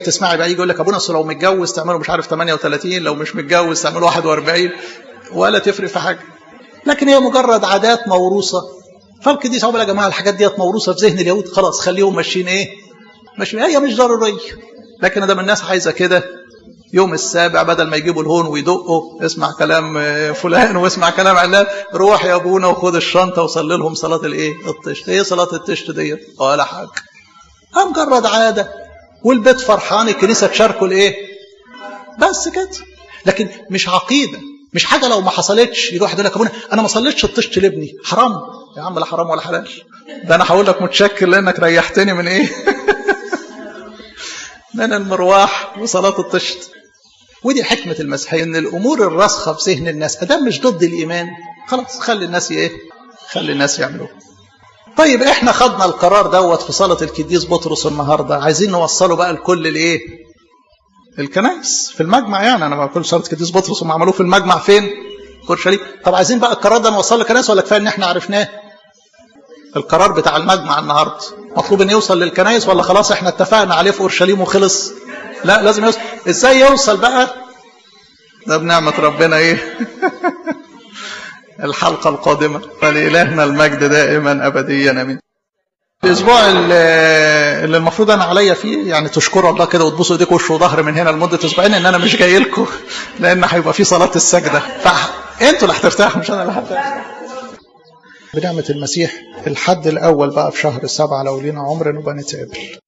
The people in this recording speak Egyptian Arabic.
تسمعي بقى يجي يقول لك ابونا اصل لو متجوز تعمله مش عارف 38 لو مش متجوز تعمله 41 ولا تفرق في حاجه لكن هي مجرد عادات موروثه فالقديس عقبال يا جماعه الحاجات ديت موروثه في ذهن اليهود خلاص خليهم ماشيين ايه؟ ماشيين هي مش ضروريه لكن ده الناس عايزه كده يوم السابع بدل ما يجيبوا الهون ويدقوا اسمع كلام فلان واسمع كلام علان روح يا ابونا وخد الشنطه وصلي لهم صلاه الايه؟ الطشت ايه صلاه الطشت ديت؟ ولا حاجه مجرد عاده والبيت فرحان الكنيسه تشاركوا الايه؟ بس كده لكن مش عقيده مش حاجه لو ما حصلتش يجي واحد يقول لك ابونا انا ما صليتش الطشت لابني حرام يا عم لا حرام ولا حلال ده انا هقول لك متشكر لانك ريحتني من ايه؟ من المرواح وصلاه الطشت ودي حكمه المسيحيه ان الامور الراسخه في ذهن الناس ادام مش ضد الايمان خلاص خلي الناس ايه؟ خلي الناس يعملوه طيب احنا خدنا القرار دوت في صلاه القديس بطرس النهارده عايزين نوصله بقى لكل الايه؟ الكنائس في المجمع يعني انا بقول صلاه القديس بطرس هم عملوه في المجمع فين؟ اورشليم طب عايزين بقى القرار ده نوصله للكنائس ولا كفايه ان احنا عرفناه؟ القرار بتاع المجمع النهارده مطلوب ان يوصل للكنائس ولا خلاص احنا اتفقنا عليه في اورشليم وخلص؟ لا لازم يوصل ازاي يوصل بقى؟ ده بنعمه ربنا ايه؟ الحلقه القادمه فلالهنا المجد دائما ابديا امين. الاسبوع اللي المفروض انا عليا فيه يعني تشكروا الله كده وتبوسوا ايديكم وش وظهر من هنا لمده اسبوعين ان انا مش جاي لكم لان هيبقى في صلاه السجده فانتوا اللي هترتاحوا مش انا اللي هرتاح بنعمه المسيح الحد الاول بقى في شهر سبعه لو لينا عمر نبقى نتقابل